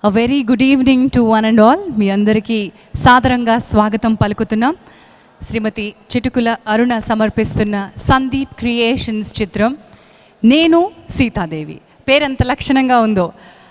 A very good evening to one and all మీ అందరికీ సాదరంగా స్వాగతం పలుకుతున్నాం శ్రీమతి చిటుకుల అరుణ సమర్పిస్తున్న సందీప్ క్రియేషన్స్ చిత్రం నేను సీతాదేవి పేరెంత లక్షణంగా ఉందో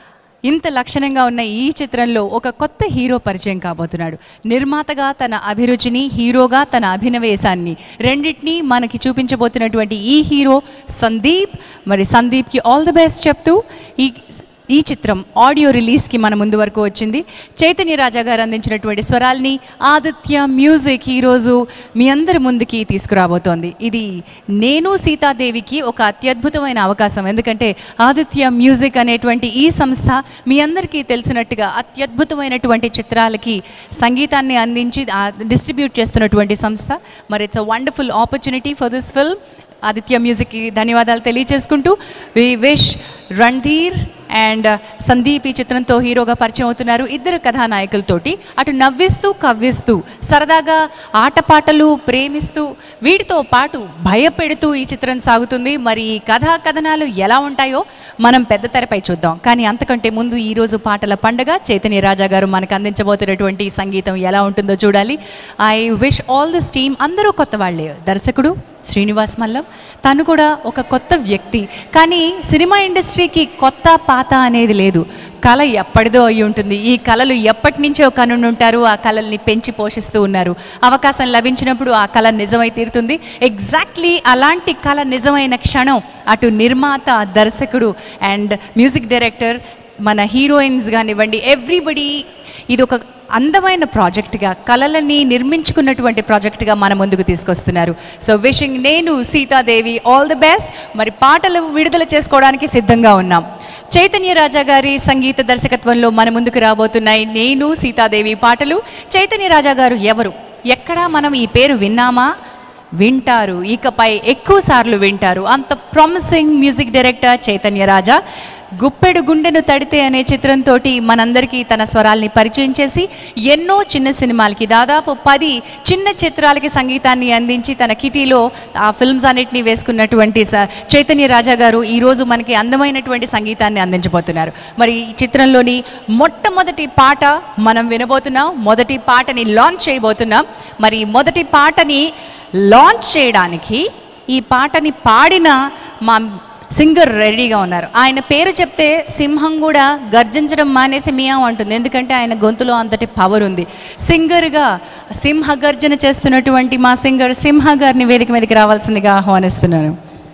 ఇంత లక్షణంగా ఉన్న ఈ చిత్రంలో ఒక కొత్త హీరో పరిచయం కాబోతున్నాడు నిర్మాతగా తన అభిరుచిని హీరోగా తన అభినవేశాన్ని రెండింటినీ మనకి చూపించబోతున్నటువంటి ఈ హీరో సందీప్ మరి సందీప్కి ఆల్ ది బెస్ట్ చెప్తూ ఈ ఈ చిత్రం ఆడియో రిలీజ్కి మన ముందు వరకు వచ్చింది చైతన్య రాజా గారు అందించినటువంటి స్వరాల్ని ఆదిత్య మ్యూజిక్ ఈరోజు మీ అందరి ముందుకి తీసుకురాబోతోంది ఇది నేను సీతాదేవికి ఒక అత్యద్భుతమైన అవకాశం ఎందుకంటే ఆదిత్య మ్యూజిక్ అనేటువంటి ఈ సంస్థ మీ అందరికీ తెలిసినట్టుగా అత్యద్భుతమైనటువంటి చిత్రాలకి సంగీతాన్ని అందించి డిస్ట్రిబ్యూట్ చేస్తున్నటువంటి సంస్థ మరి it's a wonderful opportunity for this film Aditya మ్యూజిక్కి ధన్యవాదాలు తెలియచేసుకుంటూ we wish Randhir and Sandeep ఈ చిత్రంతో హీరోగా పరిచయం అవుతున్నారు ఇద్దరు కథానాయకులతోటి అటు నవ్విస్తూ కవ్విస్తూ సరదాగా ఆటపాటలు ప్రేమిస్తూ వీటితో పాటు భయపెడుతూ ఈ చిత్రం సాగుతుంది మరి ఈ కథా కథనాలు ఎలా ఉంటాయో మనం పెద్ద తెరపై చూద్దాం కానీ అంతకంటే ముందు ఈరోజు పాటల పండగ చైతన్య రాజా గారు మనకు అందించబోతున్నటువంటి సంగీతం ఎలా ఉంటుందో చూడాలి I wish all this team అందరూ కొత్త వాళ్ళే దర్శకుడు శ్రీనివాస్ మల్లం తను కూడా ఒక కొత్త వ్యక్తి కానీ సినిమా ఇండస్ట్రీకి కొత్త పాత అనేది లేదు కళ ఎప్పటిదో అయి ఉంటుంది ఈ కళలు ఎప్పటి నుంచో కనుండి ఉంటారు ఆ కళల్ని పెంచి పోషిస్తూ ఉన్నారు అవకాశం లభించినప్పుడు ఆ కళ నిజమై తీరుతుంది ఎగ్జాక్ట్లీ అలాంటి కళ నిజమైన క్షణం అటు నిర్మాత దర్శకుడు అండ్ మ్యూజిక్ డైరెక్టర్ మన హీరోయిన్స్ కానివ్వండి ఎవ్రీబడి ఇది ఒక అందమైన ప్రాజెక్ట్గా కళలని నిర్మించుకున్నటువంటి ప్రాజెక్ట్గా మన ముందుకు తీసుకొస్తున్నారు సో విషింగ్ నేను సీతాదేవి ఆల్ ది బెస్ట్ మరి పాటలు విడుదల చేసుకోవడానికి సిద్ధంగా ఉన్నాం చైతన్య రాజా గారి సంగీత దర్శకత్వంలో మన ముందుకు రాబోతున్నాయి నేను సీతాదేవి పాటలు చైతన్య రాజా గారు ఎవరు ఎక్కడా మనం ఈ పేరు విన్నామా వింటారు ఇకపై ఎక్కువ సార్లు వింటారు అంత promising music director Chaitanya Raja గుప్పెడు గుండెను తడితే అనే చిత్రంతో మనందరికీ తన స్వరాల్ని పరిచయం చేసి ఎన్నో చిన్న సినిమాలకి దాదాపు పది చిన్న చిత్రాలకి సంగీతాన్ని అందించి తన కిటీలో ఆ ఫిల్మ్స్ అన్నిటినీ వేసుకున్నటువంటి స- చైతన్య రాజా గారు ఈరోజు మనకి అందమైనటువంటి సంగీతాన్ని అందించబోతున్నారు మరి ఈ చిత్రంలోని మొట్టమొదటి పాట మనం వినబోతున్నాం మొదటి పాటని లాంచ్ చేయబోతున్నాం మరి మొదటి పాటని లాంచ్ చేయడానికి ఈ పాటని పాడిన మా సింగర్ రెడీగా ఉన్నారు ఆయన పేరు చెప్తే సింహం కూడా గర్జించడం మానేసి మియాం అంటుంది ఎందుకంటే ఆయన గొంతులో అంతటి పవర్ ఉంది సింగర్గా సింహ గర్జన చేస్తున్నటువంటి మా సింగర్ సింహ గారిని వేదిక మీదకి రావాల్సిందిగా ఆహ్వానిస్తున్నాను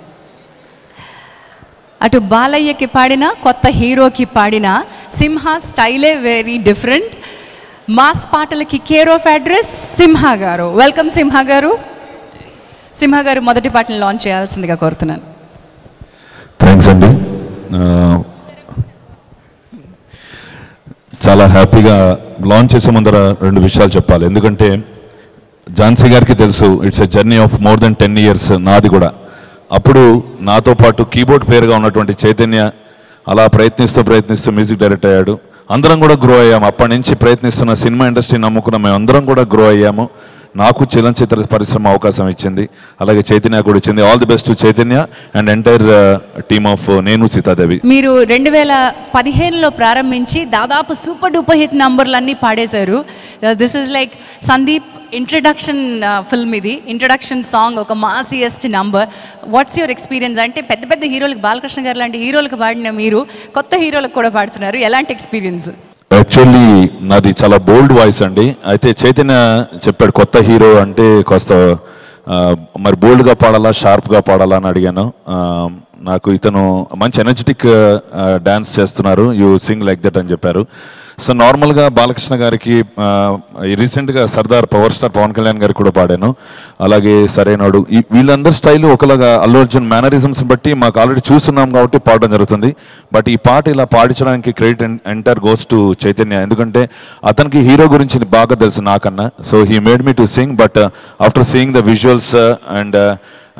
అటు బాలయ్యకి పాడిన కొత్త హీరోకి పాడిన సింహ స్టైలే వెరీ డిఫరెంట్ మాస్ పాటలకి కేర్ ఆఫ్ అడ్రస్ సింహ గారు వెల్కమ్ సింహ గారు సింహ గారు మొదటి పాటను లాంచ్ చేయాల్సిందిగా కోరుతున్నాను థ్యాంక్స్ అండి ఆ, చాలా హ్యాపీగా లాంచ్ చేసే ముందర రెండు విషయాలు చెప్పాలి ఎందుకంటే ఝాన్సీ గారికి తెలుసు it's a journey of more than ten years నాది కూడా అప్పుడు నాతో పాటు కీబోర్డ్ ప్లేయర్గా ఉన్నటువంటి చైతన్య అలా ప్రయత్నిస్తూ ప్రయత్నిస్తూ మ్యూజిక్ డైరెక్టర్ అయ్యాడు అందరం కూడా గ్రో అయ్యాము అప్పటి నుంచి ప్రయత్నిస్తున్న సినిమా ఇండస్ట్రీ నమ్ముకున్న మేము అందరం కూడా గ్రో అయ్యాము నాకు చలనచిత్ర పరిశ్రమ అవకాశం ఇచ్చింది అలాగే చైతన్య కూడా ఇచ్చింది all the best to Chaitanya and entire team of నేను సీతాదేవి మీరు రెండు వేల పదిహేనులో ప్రారంభించి దాదాపు సూపర్ డూపర్ హిట్ నంబర్లన్నీ పాడేశారు this is like Sandeep introduction film ఇది ఇంట్రడక్షన్ సాంగ్ ఒక massiest number what's your experience అంటే పెద్ద పెద్ద హీరోలకు బాలకృష్ణ గారు లాంటి హీరోలకు పాడిన మీరు కొత్త హీరోలకు కూడా పాడుతున్నారు ఎలాంటి ఎక్స్పీరియన్స్ యాక్చువల్లీ నాది చాలా బోల్డ్ వాయిస్ అండి అయితే చైతన్య చెప్పాడు కొత్త హీరో అంటే కాస్త ఆ, మరి బోల్డ్గా పాడాలా షార్ప్గా పాడాలా అని అడిగాను ఆ, నాకు ఇతను మంచి ఎనర్జెటిక్ డ్యాన్స్ చేస్తున్నారు యూ సింగ్ లైక్ దట్ అని చెప్పారు సో నార్మల్గా బాలకృష్ణ గారికి ఆ, ఈ రీసెంట్గా సర్దార్ పవర్ స్టార్ పవన్ కళ్యాణ్ గారికి కూడా పాడాను అలాగే సరైనడు ఈ వీళ్ళందరి స్టైల్ ఒకలాగా అల్లు అర్జున్ మేనరిజమ్స్ బట్టి మాకు ఆల్రెడీ చూస్తున్నాం కాబట్టి పాడడం జరుగుతుంది బట్ ఈ పాట ఇలా పాడించడానికి credit entire goes to Chaitanya ఎందుకంటే అతనికి హీరో గురించి బాగా తెలుసు నాకన్నా so he made me to sing but after seeing the visuals and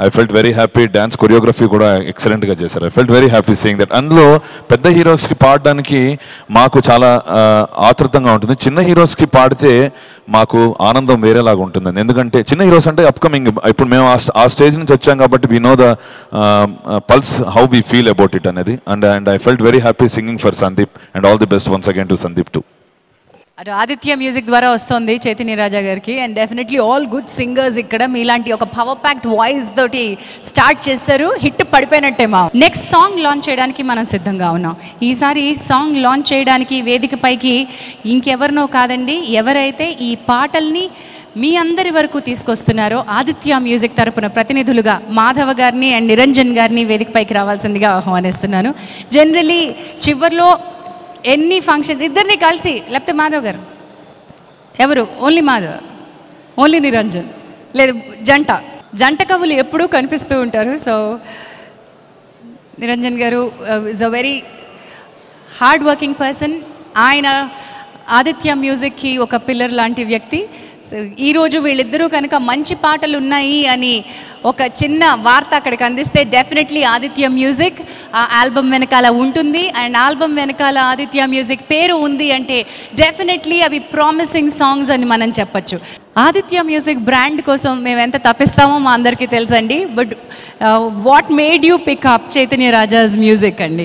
I felt very happy dance choreography కూడా ఎక్సలెంట్గా చేశారు I felt very happy seeing that అందులో పెద్ద హీరోస్కి పాడడానికి మాకు చాలా ఆ, ఆతృతంగా ఉంటుంది చిన్న హీరోస్కి పాడితే మాకు ఆనందం వేరేలాగా ఉంటుందండి ఎందుకంటే చిన్న హీరోస్ అంటే అప్కమింగ్ ఇప్పుడు మేము ఆ st- ఆ స్టేజ్ నుంచి వచ్చాం కాబట్టి we know the pulse how we feel about it అనేది and and I felt very happy singing for Sandeep and all the best once again to Sandeep to అటు ఆదిత్య మ్యూజిక్ ద్వారా వస్తుంది చైతన్య రాజా గారికి and definitely all good singers ఇక్కడ మీలాంటి ఒక power packed voice తోటి start చేస్తారు హిట్ పడిపోయినట్టే మా నెక్స్ట్ సాంగ్ లాంచ్ చేయడానికి మనం సిద్ధంగా ఉన్నాం ఈసారి సాంగ్ లాంచ్ చేయడానికి వేదికపైకి ఇంకెవరినో కాదండి ఎవరైతే ఈ పాటల్ని మీ అందరి వరకు తీసుకొస్తున్నారో ఆదిత్య మ్యూజిక్ తరపున ప్రతినిధులుగా మాధవ గారిని అండ్ నిరంజన్ గారిని వేదికపైకి రావాల్సిందిగా ఆహ్వానిస్తున్నాను జనరలీ చివర్లో ఎన్ని ఫంక్షన్ ఇద్దరిని కలిసి లేకపోతే మాధవ్ గారు ఎవరు ఓన్లీ మాధవ్ ఓన్లీ నిరంజన్ లేదు జంట జంట కవులు ఎప్పుడూ కనిపిస్తూ ఉంటారు సో నిరంజన్ గారు is a very hard working person ఆయన ఆదిత్య మ్యూజిక్కి ఒక పిల్లర్ లాంటి వ్యక్తి సో ఈరోజు వీళ్ళిద్దరూ కనుక మంచి పాటలు ఉన్నాయి అని ఒక చిన్న వార్త అక్కడికి అందిస్తే డెఫినెట్లీ ఆదిత్య మ్యూజిక్ ఆ ఆల్బమ్ వెనకాల ఉంటుంది అండ్ ఆల్బమ్ వెనకాల ఆదిత్య మ్యూజిక్ పేరు ఉంది అంటే డెఫినెట్లీ అవి ప్రామిసింగ్ సాంగ్స్ అని మనం చెప్పొచ్చు ఆదిత్య మ్యూజిక్ బ్రాండ్ కోసం మేము ఎంత తప్పిస్తామో మా అందరికీ తెలుసండి but what made you pick up Chaitanya Raja's music అండి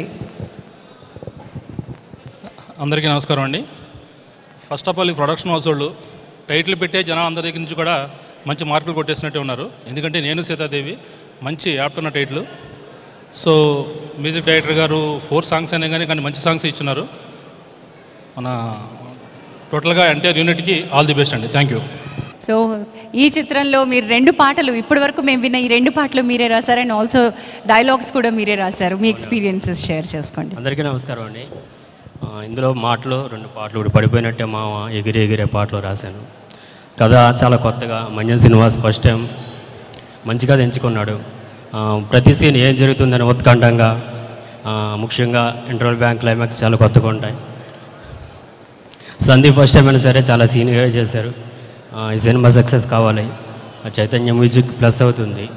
అందరికీ నమస్కారం అండి ఫస్ట్ ఆఫ్ ఆల్ ఈ ప్రొడక్షన్ హౌస్ వాళ్ళు టైటిల్ పెట్టే జనాలు అందరి దగ్గర నుంచి కూడా మంచి మార్కులు కొట్టేసినట్టే ఉన్నారు ఎందుకంటే నేను సీతాదేవి మంచి యాప్ట్ ఉన్న టైటిల్ సో మ్యూజిక్ డైరెక్టర్ గారు ఫోర్ సాంగ్స్ అయినా కానీ కానీ మంచి సాంగ్స్ ఇచ్చున్నారు మన టోటల్గా ఎన్టీఆర్ యూనిట్కి ఆల్ ది బెస్ట్ అండి థ్యాంక్ యూ సో ఈ చిత్రంలో మీరు రెండు పాటలు ఇప్పటి వరకు మేము విన్న ఈ రెండు పాటలు మీరే రాశారు అండ్ ఆల్సో డైలాగ్స్ కూడా మీరే రాశారు మీ ఎక్స్పీరియన్సెస్ షేర్ చేసుకోండి అందరికీ నమస్కారం అండి ఆ, ఇందులో మాటలు రెండు పాటలు ఇప్పుడు పడిపోయినట్టే మామ ఎగిరి ఎగిరే పాటలు రాశాను కథ చాలా కొత్తగా మంజన్ శ్రీనివాస్ ఫస్ట్ టైం మంచి కథ ఎంచుకున్నాడు ఆ, ప్రతి సీన్ ఏం జరుగుతుందని ఉత్కంఠంగా ఆ, ముఖ్యంగా ఇంటర్వల్ బ్యాంక్ క్లైమాక్స్ చాలా కొత్తగా ఉంటాయి సందీప్ ఫస్ట్ టైం అయినా సరే చాలా సీనియర్గా చేశారు ఆ, ఈ సినిమా సక్సెస్ కావాలి ఆ చైతన్య మ్యూజిక్ ప్లస్ అవుతుంది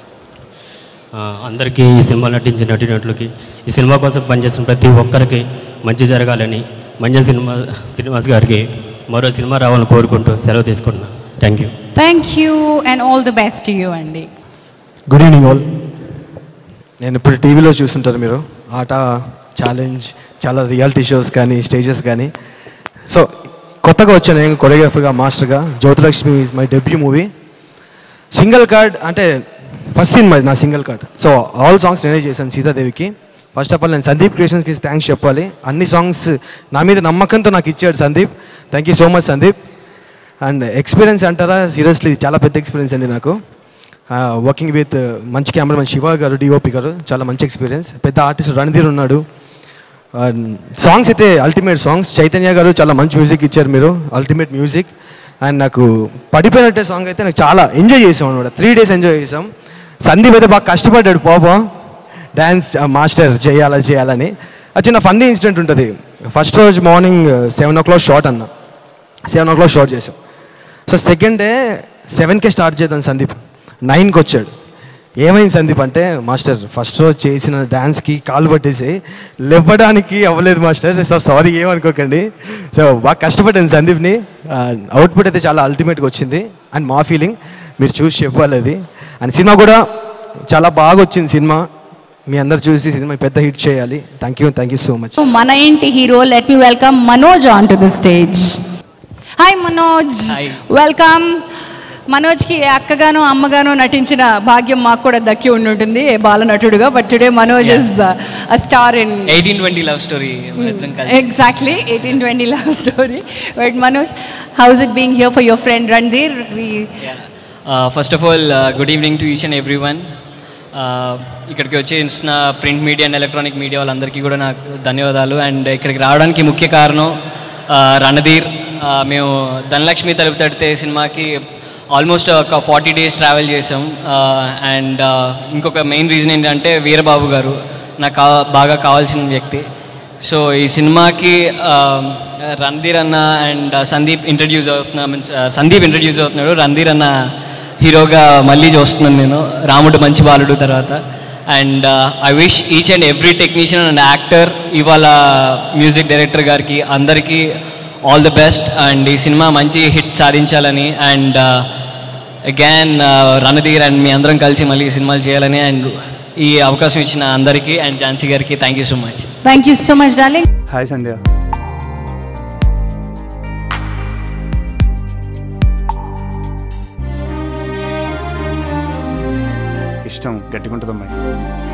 ఆ, అందరికీ ఈ సినిమా నటించిన నటినట్లకి ఈ సినిమా కోసం పనిచేసిన ప్రతి ఒక్కరికి మంచి జరగాలని మంజ సినిమా శ్రీనివాస్ గారికి మరో సినిమా రావాలని కోరుకుంటూ సెలవు తీసుకుంటున్నాను thank you thank you and all the best you అండి గుడ్ ఈవినింగ్ ఆల్ నేను ఇప్పుడు టీవీలో చూస్తుంటారు మీరు ఆట ఛాలెంజ్ చాలా రియాలిటీ షోస్ కానీ స్టేజెస్ కానీ సో కొత్తగా వచ్చాను నేను కొరియోగ్రాఫర్గా మాస్టర్గా Jyothilakshmi is my debut movie single card అంటే ఫస్ట్ సినిమా ఇది నా single card so all songs నేనే చేశాను సీతాదేవికి ఫస్ట్ ఆఫ్ ఆల్ నేను సందీప్ క్రియేషన్స్కి థ్యాంక్స్ చెప్పాలి అన్ని సాంగ్స్ నా మీద నమ్మకంతో నాకు ఇచ్చాడు Sandeep thank you so much Sandeep and experience అంటారా సీరియస్లీ చాలా పెద్ద ఎక్స్పీరియన్స్ అండి నాకు వర్కింగ్ విత్ మంచి కెమెరామెన్ శివ గారు డిఓపి గారు చాలా మంచి ఎక్స్పీరియన్స్ పెద్ద ఆర్టిస్ట్ రణధీర్ ఉన్నాడు సాంగ్స్ అయితే అల్టిమేట్ సాంగ్స్ చైతన్య గారు చాలా మంచి మ్యూజిక్ ఇచ్చారు మీరు అల్టిమేట్ మ్యూజిక్ అండ్ నాకు పడిపోయినట్టే సాంగ్ అయితే నాకు చాలా ఎంజాయ్ చేసాం అనమాట త్రీ డేస్ ఎంజాయ్ చేసాం సందీప్ అయితే బాగా కష్టపడ్డాడు పాపం డ్యాన్స్ మాస్టర్ చేయాలా చేయాలని అది చిన్న ఫన్నీ ఇన్సిడెంట్ ఉంటుంది ఫస్ట్ రోజు morning seven o'clock shot అన్న సెవెన్ ఓ క్లాక్ షార్ట్ చేసాం సో సెకండ్ డే సెవెన్కే స్టార్ట్ చేద్దాం సందీప్ నైన్కి వచ్చాడు ఏమైంది సందీప్ అంటే మాస్టర్ ఫస్ట్ రోజు చేసిన డ్యాన్స్కి కాలు పట్టేసి లేవడానికి అవ్వలేదు మాస్టర్ సో సారీ ఏమనుకోకండి సో బాగా కష్టపడ్డాను సందీప్ని అవుట్పుట్ అయితే చాలా అల్టిమేట్గా వచ్చింది అండ్ మా ఫీలింగ్ మీరు చూసి చెప్పాలి అది అండ్ సినిమా కూడా చాలా బాగా వచ్చింది సినిమా మీ అందరు చూసి సినిమా పెద్ద హిట్ చేయాలి thank you thank you so much so మన ఇంటి hero let me welcome Manoj on to the stage hi Manoj Hi. Welcome మనోజ్కి అక్కగాను అమ్మగాను నటించిన భాగ్యం మాకు కూడా దక్కి ఉండి ఉంటుంది ఏ బాల నటుడుగా but today Manoj is a star in eighteen twenty love story ఇద్దరం కలిసి exactly eighteen twenty love story but Manoj how's it being here for your friend Randhir first of all good evening to each and every one ఇక్కడికి వచ్చేసిన print media and electronic media వాళ్ళందరికీ కూడా నాకు ధన్యవాదాలు and ఇక్కడికి రావడానికి ముఖ్య కారణం uh, రణధీర్ Uh, మేము ధనలక్ష్మి తలుపు తడితే సినిమాకి ఆల్మోస్ట్ ఒక ఫార్టీ డేస్ ట్రావెల్ చేసాం అండ్ ఇంకొక మెయిన్ రీజన్ ఏంటంటే వీరబాబు గారు నాకు కా- బాగా కావాల్సిన వ్యక్తి సో ఈ సినిమాకి ఆ, రణధీర్ అన్న అండ్ సందీప్ ఇంట్రడ్యూస్ అవుతున్నా మీన్స్ సందీప్ ఇంట్రడ్యూస్ అవుతున్నాడు రణధీర్ అన్న హీరోగా మళ్ళీ చూస్తున్నాను నేను రాముడు మంచి బాలుడు తర్వాత and I wish each and every technician and actor ఇవాళ మ్యూజిక్ డైరెక్టర్ గారికి అందరికీ ఆల్ ది బెస్ట్ అండ్ ఈ సినిమా మంచి హిట్ సాధించాలని అండ్ అగైన్ రణధీర్ అండ్ మీ అందరం కలిసి మళ్ళీ ఈ సినిమాలు చేయాలని అండ్ ఈ అవకాశం ఇచ్చిన అందరికీ అండ్ ఝాన్సీ గారికి thank you so much thank you so much darling hi Sandhya ఇష్టం గట్టిగా ఉంటుంది అమ్మాయి